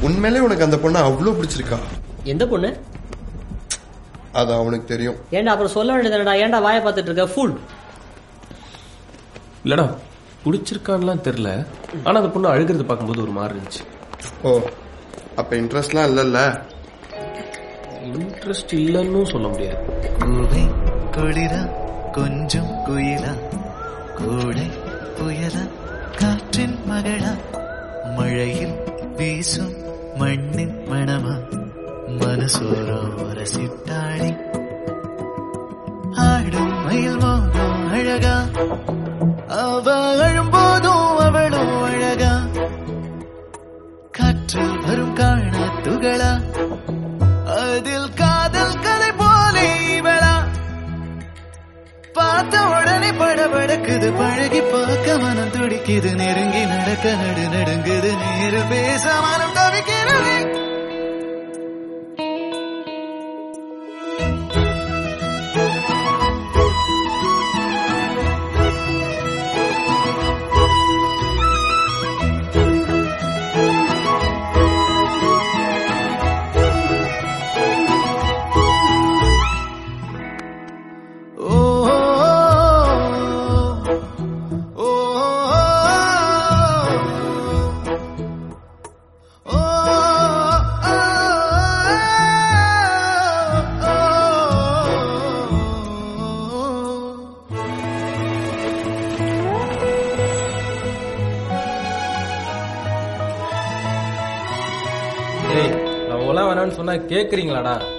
உண்மையிலே உனக்கு அந்த பொண்ணை அவ்வளோ பிடிச்சிருக்கா எந்த பொண்ணு அது அவனுக்கு தெரியும் ஏன்டா அப்புறம் சொல்ல வேண்டியதுடா ஏன்டா வாயை பார்த்துட்டு இருக்க ஃபுல் இல்லடா பிடிச்சிருக்கான்லாம் தெரியல ஆனா அந்த பொண்ணு அழுகிறது பார்க்கும்போது ஒரு மாதிரி இருந்துச்சு ஓ அப்ப இன்ட்ரெஸ்ட்லாம் இல்லைல்ல இன்ட்ரெஸ்ட் இல்லைன்னு சொல்ல முடியாது பூவை குளிரா கொஞ்சம் குயிலா கூடை புயலா காற்றின் மகளா மழையில் வீசும் மண்ணின் மணமா மனசோரோ ரசித்தாடி ஆடும் மயில் மோகம் அழகா அவ அழும்போதும் அவளும் அழகா காற்றில் வரும் காண துகளா அதில் காதல் கதை போலே இவளா பார்த்த உடனே படபடக்குது பழகி பார்க்க மனம் துடிக்குது நெருங்கி நடக்க நடு நடுங்குது நேரு பேச மனம் தவிக்கிறது ஓ ஓ ஓ ஏய் நான் உலாம் வேணாம்னு சொன்னா கேக்குறீங்களாடா